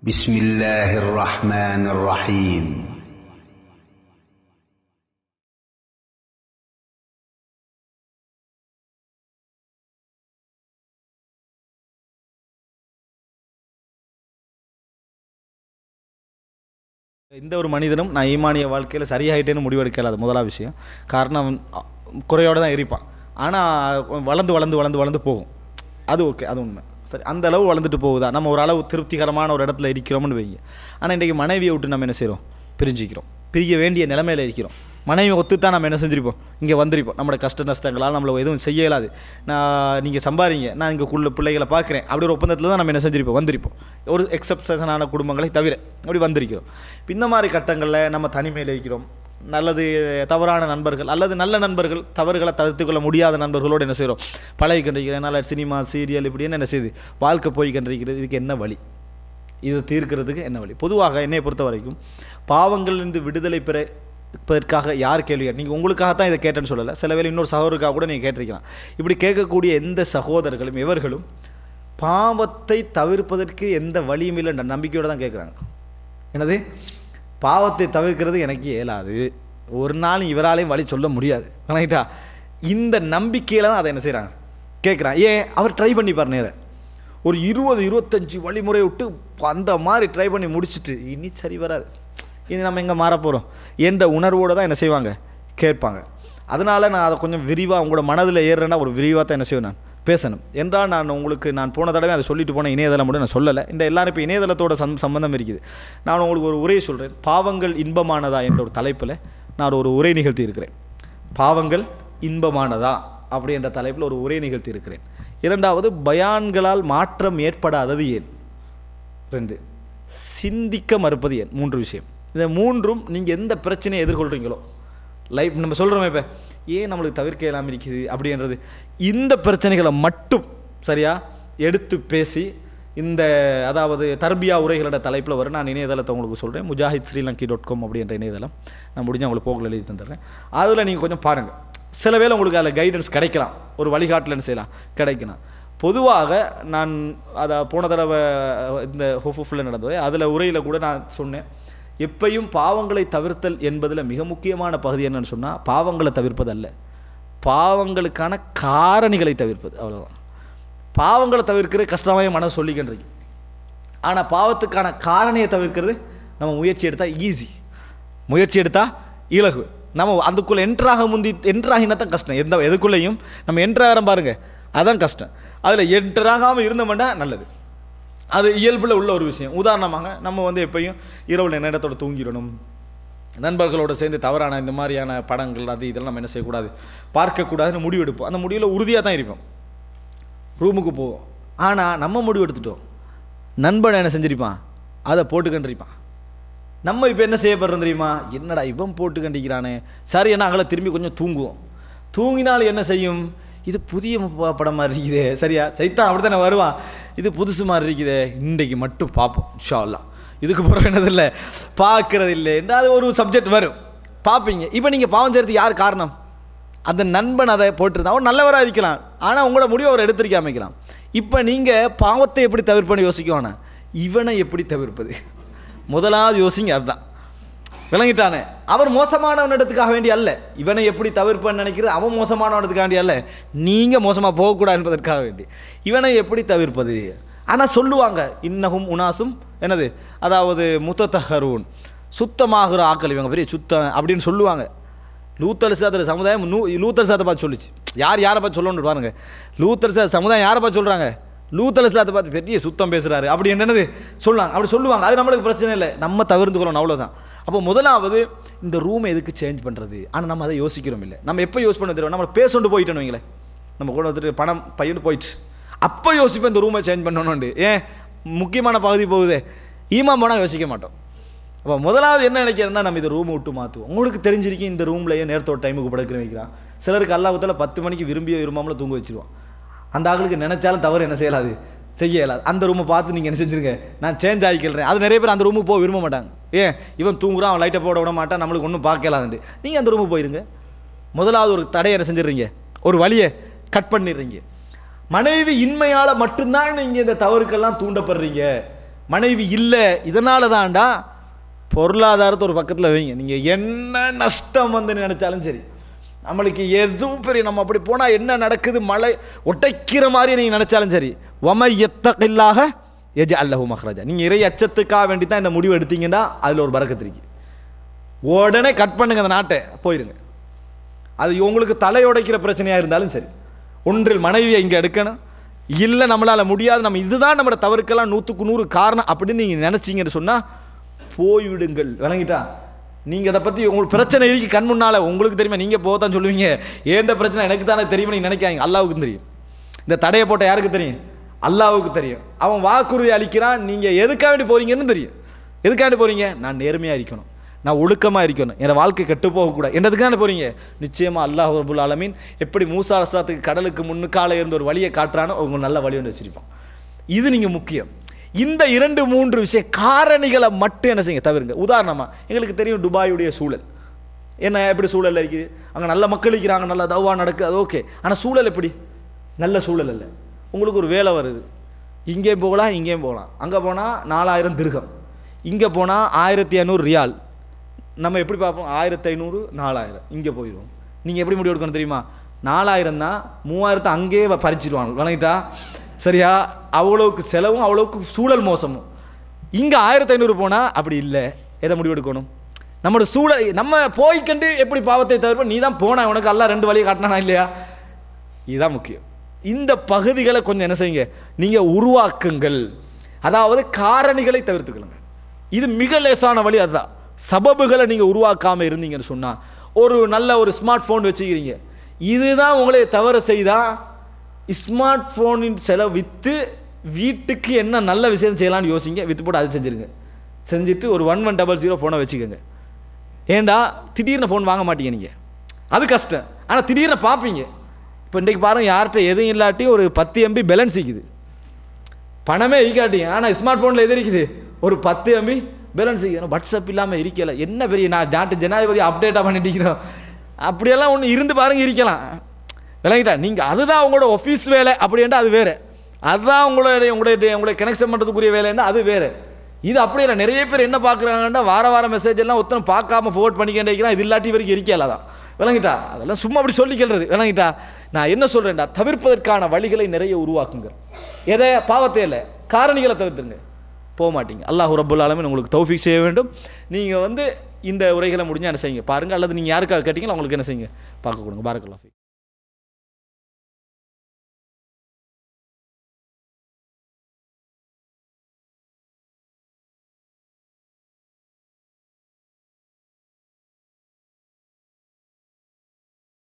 بسم الله الرحمن الرحيم எந்த ஒரு மனிதனும் நான் ஈமானிய வாழ்க்கையில் சரியாயிட்டேன்னு முடிவெடுக்கல அது முதலாவது விஷயம் காரணம் அவன் அ- குறையோட தான் இருப்பான் ஆனால் வளர்ந்து வளர்ந்து வளர்ந்து வளர்ந்து போகும் அது ஓகே அது உண்மை சரி அந்த அளவு வளர்ந்துட்டு போகுதா நம்ம ஒரு அளவு திருப்திகரமான ஒரு இடத்துல இருக்கிறோம்னு வைங்க ஆனால் இன்றைக்கி மனைவியை விட்டு நம்ம என்ன செய்கிறோம் பிரிஞ்சிக்கிறோம் பிரிய வேண்டிய நிலைமையில் இருக்கிறோம் மனைவி ஒத்து தான் நம்ம என்ன செஞ்சிருப்போம் இங்கே வந்திருப்போம் நம்மளோட கஷ்ட நஷ்டங்களால் நம்மளை எதுவும் செய்ய இயலாது நான் நீங்கள் சம்பாதிங்க நான் இங்கே குள்ள பிள்ளைகளை பார்க்குறேன் அப்படி ஒரு ஒப்பந்தத்தில் தான் நம்ம என்ன செஞ்சிருப்போம் வந்திருப்போம் ஒரு எக்ஸப்ஷனான குடும்பங்களை தவிர அப்படி வந்திருக்கிறோம் இப்ப இந்த மாதிரி கட்டங்களில் நம்ம தனிமையில் இருக்கிறோம் நல்லது தவறான நண்பர்கள் அல்லது நல்ல நண்பர்கள் தவறுகளை தவிர்த்து கொள்ள முடியாத நண்பர்களோடு என்ன செய்கிறோம் பழகி கொண்டிருக்கிறேன் நல்ல சினிமா சீரியல் இப்படின்னு என்ன செய்யுது வாழ்க்கை போய் கொண்டிருக்கிறது இதுக்கு என்ன வழி இதை தீர்க்கிறதுக்கு என்ன வழி பொதுவாக என்னை பொறுத்த வரைக்கும் பாவங்களிலிருந்து விடுதலை பெற பெறற்காக யார் கேள்வி நீங்கள் உங்களுக்காக தான் இதை கேட்டேன்னு சொல்லலை சில வேளை இன்னொரு சகோதரருக்காக கூட நீங்கள் கேட்டிருக்கலாம் இப்படி கேட்கக்கூடிய எந்த சகோதரர்களும் எவர்களும் பாவத்தை தவிர்ப்பதற்கு எந்த வழியும் இல்லை நம்பிக்கையோடு தான் கேட்குறாங்க என்னது பாவத்தை தவிர்க்கிறது எனக்கு இயலாது ஒரு நாள் இவராலையும் வழி சொல்ல முடியாது ரைட்டா இந்த நம்பிக்கையில் தான் அதை என்ன செய்கிறாங்க கேட்குறான் ஏன் அவர் ட்ரை பண்ணி பாரு நேர ஒரு இருபது இருபத்தஞ்சி வழிமுறை விட்டு அந்த மாதிரி ட்ரை பண்ணி முடிச்சிட்டு இனி சரி வராது இனி நம்ம எங்கே மாற போகிறோம் என்ற உணர்வோடு தான் என்ன செய்வாங்க கேட்பாங்க அதனால் நான் அதை கொஞ்சம் விரிவாக உங்களோட மனதில் ஏறுறேன்னா ஒரு விரிவாக தான் என்ன செய்வேன் நான் பேசணும் என்றால் நான் உங்களுக்கு நான் போன தடவை அதை சொல்லிட்டு போன இணையதளம் மட்டும் நான் சொல்லலை இந்த எல்லாரும் இப்போ இணையதளத்தோட சம் சம்பந்தம் இருக்குது நான் உங்களுக்கு ஒரு உரையை சொல்கிறேன் பாவங்கள் இன்பமானதா என்ற ஒரு தலைப்பில் நான் ஒரு உரை நிகழ்த்தி இருக்கிறேன் பாவங்கள் இன்பமானதா அப்படி என்ற தலைப்பில் ஒரு உரை நிகழ்த்தி இருக்கிறேன் இரண்டாவது பயான்களால் மாற்றம் ஏற்படாதது ஏன் ரெண்டு சிந்திக்க மறுப்பது ஏன் மூன்று விஷயம் இந்த மூன்றும் நீங்கள் எந்த பிரச்சனையை எதிர்கொள்கிறீங்களோ லைஃப் நம்ம சொல்கிறோமே இப்போ ஏன் நம்மளுக்கு தவிர்க்க இல்லாமல் இருக்குது அப்படின்றது இந்த பிரச்சனைகளை மட்டும் சரியா எடுத்து பேசி இந்த அதாவது தர்பியா உரைகளோட தலைப்பில் வர நான் இணையதளத்தை உங்களுக்கு சொல்கிறேன் முஜாஹித் ஸ்ரீலங்கி டாட் காம் அப்படின்ற இணையதளம் நான் முடிஞ்ச உங்களுக்கு போகல எழுதி தந்துடுறேன் அதில் நீங்கள் கொஞ்சம் பாருங்கள் சில வேளை உங்களுக்கு அதில் கைடன்ஸ் கிடைக்கலாம் ஒரு வழிகாட்டலன்னு செய்யலாம் கிடைக்கலாம் பொதுவாக நான் அதை போன தடவை இந்த ஹொஃபுஃபில் நடந்தது அதில் உரையில் கூட நான் சொன்னேன் எப்பையும் பாவங்களை தவிர்த்தல் என்பதில் மிக முக்கியமான பகுதி என்னன்னு சொன்னால் பாவங்களை தவிர்ப்பது அல்ல பாவங்களுக்கான காரணிகளை தவிர்ப்பது அவ்வளோதான் பாவங்களை தவிர்க்கிறது கஷ்டமாக மனம் சொல்லிக்கின்றீங்க ஆனால் பாவத்துக்கான காரணியை தவிர்க்கிறது நம்ம முயற்சி எடுத்தால் ஈஸி முயற்சி எடுத்தால் இலகு நம்ம அதுக்குள்ளே என்ட்ராக முந்தி என்ட்ராகினா தான் கஷ்டம் எந்த எதுக்குள்ளேயும் நம்ம என்ட்ராகிறோம் பாருங்க அதான் கஷ்டம் அதில் என்ட்ராகாமல் இருந்தோம்னா நல்லது அது இயல்பில் உள்ள ஒரு விஷயம் உதாரணமாக நம்ம வந்து எப்பயும் இரவில் நேரத்தோட தூங்கிடணும் நண்பர்களோட சேர்ந்து தவறான இந்த மாதிரியான படங்கள் அது இதெல்லாம் நம்ம என்ன செய்யக்கூடாது பார்க்கக்கூடாதுன்னு முடிவெடுப்போம் அந்த முடிவில் உறுதியாக தான் இருப்போம் ரூமுக்கு போவோம் ஆனால் நம்ம முடிவு எடுத்துட்டோம் நண்பன் என்ன செஞ்சிருப்பான் அதை போட்டு கண்டிருப்பான் நம்ம இப்போ என்ன செய்யப்படுறோம் தெரியுமா என்னடா இவன் போட்டு கண்டிக்கிறானே சரி என்ன அங்கே திரும்பி கொஞ்சம் தூங்குவோம் தூங்கினாலும் என்ன செய்யும் இது புதிய ப- படம் மாதிரி இருக்குதே சரியா சைத்தான் அப்படி தானே வருவான் இது புதுசு மாதிரி இருக்குதே இன்றைக்கு மட்டும் பார்ப்போம் இன்ஷா அல்லாஹ் இதுக்கு பிறகு என்னதில்லை பார்க்கறது இல்லை அது ஒரு சப்ஜெக்ட் வரும் பார்ப்பீங்க இப்போ நீங்கள் பாவம் செய்கிறதுக்கு யார் காரணம் அந்த நண்பன் அதை போட்டிருந்தா அவன் நல்லவராக இருக்கலாம் ஆனால் உங்களோட முடிவை அவர் எடுத்திருக்காம இருக்கலாம் இப்போ நீங்கள் பாவத்தை எப்படி தவிர்ப்பேன்னு யோசிக்கணும் இவனை எப்படி தவிர்ப்பது முதலாவது யோசிங்க அதுதான் விளங்கிட்டானே அவர் மோசமானவனிடத்துக்காக வேண்டி அல்ல இவனை எப்படி தவிர்ப்பேன்னு நினைக்கிறது அவன் மோசமானவனத்துக்காக வேண்டி அல்ல நீங்கள் மோசமாக போகக்கூடாது என்பதற்காக வேண்டி இவனை எப்படி தவிர்ப்பது ஆனால் சொல்லுவாங்க இன்னகும் உனாசும் என்னது அதாவது முத்தத்தஹரூன் சுத்தமாகிற ஆக்கள் இவங்க பெரிய சுத்தம் அப்படின்னு சொல்லுவாங்க லூத்தர் சாத்திர சமுதாயம் நூ லூத்தர் சாத்தை பார்த்து சொல்லுச்சு யார் யாரை பார்த்து சொல்லணும்னு பாருங்க லூத்தர் சாத் சமுதாயம் யாரை பார்த்து சொல்கிறாங்க லூத்தர் சாத்தை பார்த்து பெரிய சுத்தம் பேசுகிறாரு அப்படி என்னது சொல்லுவாங்க அப்படி சொல்லுவாங்க அது நம்மளுக்கு பிரச்சனை இல்லை நம்ம தவிர்த்து கொள்ளணும் அவ்வளோதான் அப்போ முதலாவது இந்த ரூமை எதுக்கு சேஞ்ச் பண்ணுறது ஆனால் நம்ம அதை யோசிக்கிறோம் இல்லை நம்ம எப்போ யூஸ் பண்ண தெரியும் நம்ம பேசொண்டு போயிட்டோம் வைங்களேன் நம்ம கூட வந்துட்டு பணம் பையனு போயிட்டு அப்போ யோசிப்போம் இந்த ரூமை சேஞ்ச் பண்ணணும்னு ஏன் முக்கியமான பகுதி போகுதே ஈமா போனால் யோசிக்க மாட்டோம் அப்போ முதலாவது என்ன நினைக்கிறேன்னா நம்ம இந்த ரூம் விட்டு மாற்றுவோம் உங்களுக்கு தெரிஞ்சிருக்கீங்க இந்த ரூம்லையே நேரத்தோட டைமுக்கு படுக்கிற வைக்கிறான் சிலருக்கு அல்லாஹத்தில் பத்து மணிக்கு விரும்பியோ விரும்பாமல தூங்க வச்சிருவான் அந்த ஆளுக்கு நினைச்சாலும் தவறு என்ன செய்யலாது செய்ய இயலாது அந்த ரூமை பார்த்து நீங்கள் என்ன செஞ்சிருங்க நான் சேஞ்ச் ஆகிக்கிறேன் அது நிறைய பேர் அந்த ரூமுக்கு போக விரும்ப மாட்டாங்க ஏன் இவன் தூங்குறான் அவன் லைட்டை போட விட மாட்டான் நம்மளுக்கு ஒன்றும் பார்க்கலாதுன்ட்டு நீங்கள் அந்த ரூமுக்கு போயிருங்க முதலாவது ஒரு தடையை என்ன செஞ்சிடுறீங்க ஒரு வழியை கட் பண்ணிடுறீங்க மனைவி இன்மையால் மட்டும்தான் நீங்கள் இந்த தவறுக்கெல்லாம் தூண்டப்படுறீங்க மனைவி இல்லை இதனால தான்டா பொருளாதாரத்தை ஒரு பக்கத்தில் வைங்க நீங்கள் என்ன நஷ்டம் வந்து நினைச்சாலும் சரி நம்மளுக்கு எதுவும் பெரிய நம்ம அப்படி போனால் என்ன நடக்குது மழை ஒட்டைக்கிற மாதிரி நீங்கள் நினைச்சாலும் சரி ஒம எத்தகில்லாக எஜ அல்லஹு மஹ்ரஜா நீங்கள் இறை அச்சத்துக்காக வேண்டி தான் இந்த முடிவு எடுத்தீங்கன்னா அதில் ஒரு பறக்கத்து இருக்கு உடனே கட் பண்ணுங்க அந்த நாட்டை போயிருங்க அது உங்களுக்கு தலையுடைக்கிற பிரச்சனையாக இருந்தாலும் சரி ஒன்றில் மனைவியை இங்கே எடுக்கணும் இல்லை நம்மளால் முடியாது நம்ம இதுதான் நம்மளோட தவறுக்கெல்லாம் நூற்றுக்கு நூறு காரணம் அப்படின்னு நீங்கள் நினச்சிங்கன்னு சொன்னால் போய்விடுங்கள் விளங்கிட்டா நீங்கள் அதை பற்றி உங்களுக்கு பிரச்சனை இருக்கு கண் முன்னால் உங்களுக்கு தெரியுமா நீங்கள் போதான் சொல்லுவீங்க ஏண்ட பிரச்சனை எனக்கு தானே தெரியும் நீங்கள் நினைக்காங்க அல்லாவுக்கு தெரியும் இந்த தடையை போட்ட யாருக்கு தெரியும் அல்லாவுக்கு தெரியும் அவன் வாக்குறுதி அளிக்கிறான் நீங்கள் எதுக்காக வேண்டி போறீங்கன்னு தெரியும் எதுக்காக வேண்டி போறீங்க நான் நேர்மையாக இருக்கணும் நான் ஒழுக்கமாக இருக்கணும் என் வாழ்க்கை கெட்டு போகக்கூடாது என்னதுக்கான போறீங்க நிச்சயமாக அல்லாஹ் ரபுல் ஆலமீன் எப்படி மூசா அஸ்லாத்துக்கு கடலுக்கு முன்னுக்கால இருந்த ஒரு வழியை காட்டுறானோ அவங்க நல்ல வழி ஒன்று வச்சிருப்பான் இது நீங்கள் முக்கியம் இந்த இரண்டு மூன்று விஷய காரணிகளை மட்டும் என்ன செய்யுங்க தவிருங்க உதாரணமாக எங்களுக்கு தெரியும் துபாயுடைய சூழல் என்ன எப்படி சூழல் இருக்குது அங்கே நல்ல மக்கள் இருக்கிறாங்க நல்ல தவா நடக்குது அது ஓகே ஆனால் சூழல் எப்படி நல்ல சூழல் இல்லை உங்களுக்கு ஒரு வேலை வருது இங்கேயும் போகலாம் இங்கேயும் போகலாம் அங்கே போனால் நாலாயிரம் திருகம் இங்கே போனால் ஆயிரத்தி ஐநூறு ரியால் நம்ம எப்படி பார்ப்போம் ஆயிரத்தி ஐநூறு நாலாயிரம் இங்கே போயிடுவோம் நீங்கள் எப்படி முடிவு எடுக்கணும் தெரியுமா நாலாயிரம் தான் மூவாயிரத்தை அங்கேயே வ- பறிச்சிடுவாங்க வணங்கிட்டா சரியா அவ்வளவுக்கு செலவும் அவ்வளவுக்கு சூழல் மோசமும் இங்கே ஆயிரத்தி ஐநூறு போனால் அப்படி இல்லை எதை முடிவு எடுக்கணும் நம்மளோட சூழல் நம்ம போய்க்கண்டு எப்படி பாவத்தை தவிர்ப்ப நீ தான் போன உனக்கு எல்லாம் ரெண்டு வழியை காட்டினானா இல்லையா இதுதான் முக்கியம் இந்த பகுதிகளை கொஞ்சம் என்ன செய்யுங்க நீங்கள் உருவாக்குங்கள் அதாவது காரணிகளை தவிர்த்துக்கொள்ளுங்க இது மிக லேசான வழி அதுதான் சபபுகளை நீங்கள் உருவாக்காமல் இருந்தீங்கன்னு சொன்னால் ஒரு நல்ல ஒரு ஸ்மார்ட் ஃபோன் வச்சுக்கிறீங்க இதுதான் உங்களை தவறு செய்தால் ஸ்மார்ட் ஃபோனின் செலவு விற்று வீட்டுக்கு என்ன நல்ல விஷயம் செய்யலாம்னு யோசிங்க வித்து போட்டு அது செஞ்சுருங்க செஞ்சுட்டு ஒரு ஒன் ஒன் டபுள் ஜீரோ ஃபோனை வச்சுக்கோங்க ஏண்டா திடீர்னு ஃபோன் வாங்க மாட்டீங்க நீங்கள் அது கஷ்டம் ஆனால் திடீர்னு பார்ப்பீங்க இப்போ இன்றைக்கு பாருங்க யார்கிட்ட எதுவும் இல்லாட்டி ஒரு பத்து எம்பி பேலன்ஸ் இருக்குது பணமே ஈக்காட்டிங்க ஆனால் ஸ்மார்ட் ஃபோனில் எது இருக்குது ஒரு பத்து எம்பி பேலன்ஸ் இருக்குது வாட்ஸ்அப் இல்லாமல் இருக்கல என்ன பெரிய நான் நாட்டு ஜனாதிபதி அப்டேட்டாக பண்ணிட்டு இருக்கிறோம் அப்படியெல்லாம் ஒன்று இருந்து பாருங்க இருக்கலாம் விளங்கிட்டா நீங்கள் அதுதான் உங்களோட ஆஃபீஸ் வேலை அப்படின்ட்டு அது வேறு அதுதான் உங்களுடைய உங்களுடைய உங்களை கனெக்ஷன் பண்ணுறதுக்குரிய வேலைன்னா அது வேறு இது அப்படி இல்லை நிறைய பேர் என்ன பார்க்குறாங்கன்னா வார வார மெசேஜ் எல்லாம் ஒருத்தனை பார்க்காம forward பண்ணிக்கிட்டே இருக்கிறான் இது இல்லாட்டி வரைக்கும் இருக்கல தான் விளங்கிட்டா அதெல்லாம் சும்மா அப்படி சொல்லிக்கிறது விளங்கிட்டா நான் என்ன சொல்கிறேன்டா தவிர்ப்பதற்கான வழிகளை நிறைய உருவாக்குங்க எதை பாவத்தை இல்லை காரணிகளை தவிர்த்துங்க போக மாட்டீங்க அல்லாஹ் ரப்புல் ஆலமீன் உங்களுக்கு தௌஃபீக் செய்ய வேண்டும் நீங்கள் வந்து இந்த உரைகளை முடிஞ்சால் என்ன செய்யுங்க பாருங்கள் அல்லது நீங்கள் யாருக்காக கேட்டீங்களோ அவங்களுக்கு என்ன செய்யுங்க பார்க்க கொடுங்க பாரக்கல்லாஃபி